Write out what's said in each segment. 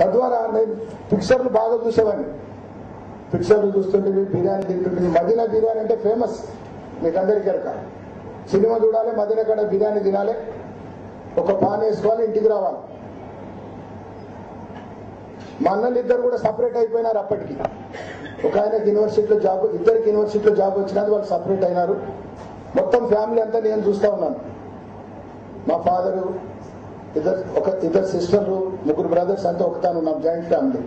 తద్వారా నేను పిక్చర్లు బాగా చూసేవాడిని పిక్చర్లు చూస్తుంటే బిర్యానీ తింటుంటుంది మదీనా బిర్యానీ అంటే ఫేమస్ మీకు అందరికీ ఎరక సినిమా చూడాలి మదీనా కాడ బిర్యానీ తినాలి ఒక పాన్ వేసుకోవాలి ఇంటికి రావాలి మా అన్నలు ఇద్దరు కూడా సపరేట్ అయిపోయినారు అప్పటికి ఒక ఆయనకి యూనివర్సిటీలో జాబ్ ఇద్దరికి యూనివర్సిటీలో జాబ్ వచ్చినది వాళ్ళు సపరేట్ అయినారు మొత్తం ఫ్యామిలీ అంతా నేను చూస్తా ఉన్నాను మా ఫాదరు ఇద్దరు ఒక ఇద్దరు సిస్టర్లు ముగ్గురు బ్రదర్స్ అంతా ఒకతాను ఉన్నాం జాయింట్ ఫ్యామిలీ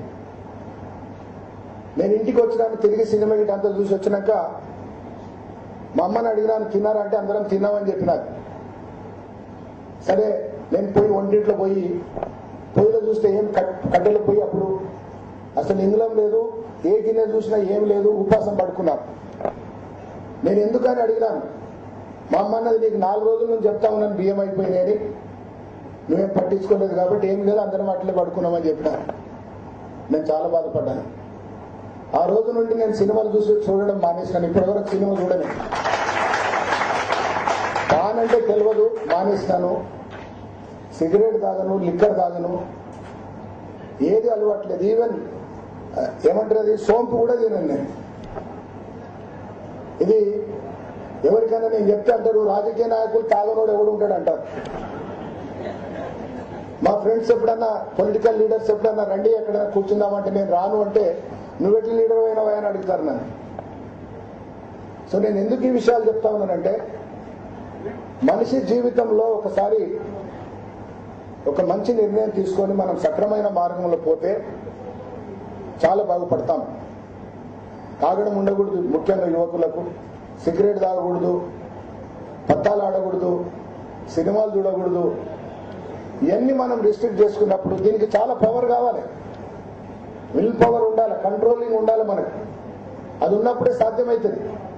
నేను ఇంటికి వచ్చినాను తిరిగి సినిమా గిట్ అంతా చూసి వచ్చినాక మా అమ్మని అడిగినాను తిన్నారా అంటే అందరం తిన్నామని చెప్పినారు సరే నేను పోయి వంటింట్లో పోయి పొయ్యిలో చూస్తే ఏం కట్- కట్టెలు పోయి అప్పుడు అసలు ఇందులో లేదు ఏ గిన్నె చూసినా ఏం లేదు ఉపాసం పడుకున్నారు నేను ఎందుకని అడిగినాను మా అమ్మ అన్నది నీకు నాలుగు రోజుల నుంచి చెప్తా ఉన్నాను బియ్యం అయిపోయినాయని నువ్వేం పట్టించుకోలేదు కాబట్టి ఏం లేదు అందరం అట్లే పడుకున్నామని చెప్పినాను నేను చాలా బాధపడ్డాను ఆ రోజు నుండి నేను సినిమాలు చూసి చూడడం మానేసినాను ఇప్పటివరకు సినిమా చూడను తానంటే తెలియదు మానేసినాను సిగరెట్ తాగను లిక్కర్ తాగను ఏది అలవాట్లేదు ఈవెన్ ఆ, ఏమంటారు అది సోంపు కూడా తినను నేను ఇది ఎవరికైనా నేను చెప్తే అంటారు రాజకీయ నాయకులు తాగనోడు ఎవడు ఉంటాడు అంటారు మా ఫ్రెండ్స్ ఎప్పుడన్నా పొలిటికల్ లీడర్స్ ఎప్పుడన్నా రండి ఎక్కడైనా కూర్చుందామంటే నేను రాను అంటే నువ్వెట్ల లీడర్ అయినావా అని అడుగుతారు నన్ను సో నేను ఎందుకు ఈ విషయాలు చెప్తా ఉన్నానంటే మనిషి జీవితంలో ఒకసారి ఒక మంచి నిర్ణయం తీసుకొని మనం సక్రమైన మార్గంలో పోతే చాలా బాగుపడతాం తాగడం ఉండకూడదు ముఖ్యంగా యువకులకు సిగరెట్ తాగకూడదు పత్తాలు ఆడకూడదు సినిమాలు చూడకూడదు ఇవన్నీ మనం రిస్ట్రిక్ట్ చేసుకున్నప్పుడు దీనికి చాలా పవర్ కావాలి విల్ పవర్ ఉండాలి కంట్రోలింగ్ ఉండాలి మనకు అది ఉన్నప్పుడే సాధ్యమవుతుంది